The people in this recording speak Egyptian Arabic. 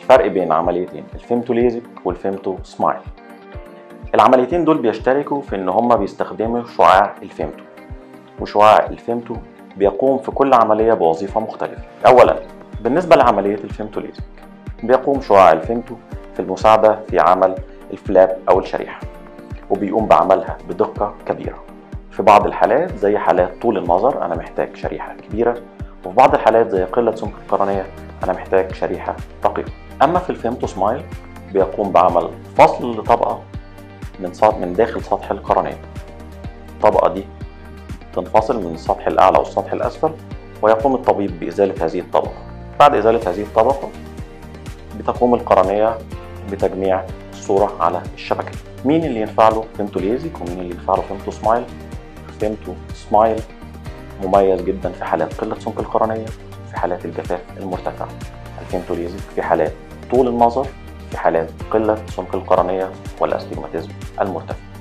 فرق بين عمليتين الفيمتو ليزك والفيمتو سمايل العمليتين دول بيشتركوا في ان هما بيستخدموا شعاع الفيمتو وشعاع الفيمتو بيقوم في كل عملية بوظيفة مختلفة أولا بالنسبة لعملية الفيمتو ليزك بيقوم شعاع الفيمتو في المساعدة في عمل الفلاب أو الشريحة وبيقوم بعملها بدقة كبيرة في بعض الحالات زي حالات طول النظر أنا محتاج شريحة كبيرة وفي بعض الحالات زي قلة سمك القرنية أنا محتاج شريحة رقيقة أما في الفيمتو سمايل بيقوم بعمل فصل لطبقة من سطح من داخل سطح القرنية الطبقة دي تنفصل من السطح الأعلى والسطح الأسفل ويقوم الطبيب بإزالة هذه الطبقة بعد إزالة هذه الطبقة بتقوم القرنية بتجميع الصورة على الشبكة مين اللي ينفع له فيمتو ليزك ومين اللي ينفع له فيمتو سمايل فيمتو سمايل مميز جدا في حالات قلة سمك القرنية في حالات الجفاف المرتفع الفيمتو ليزك في حالات طول النظر في حالات قلة سمك القرنية والاستجماتيزم المرتفع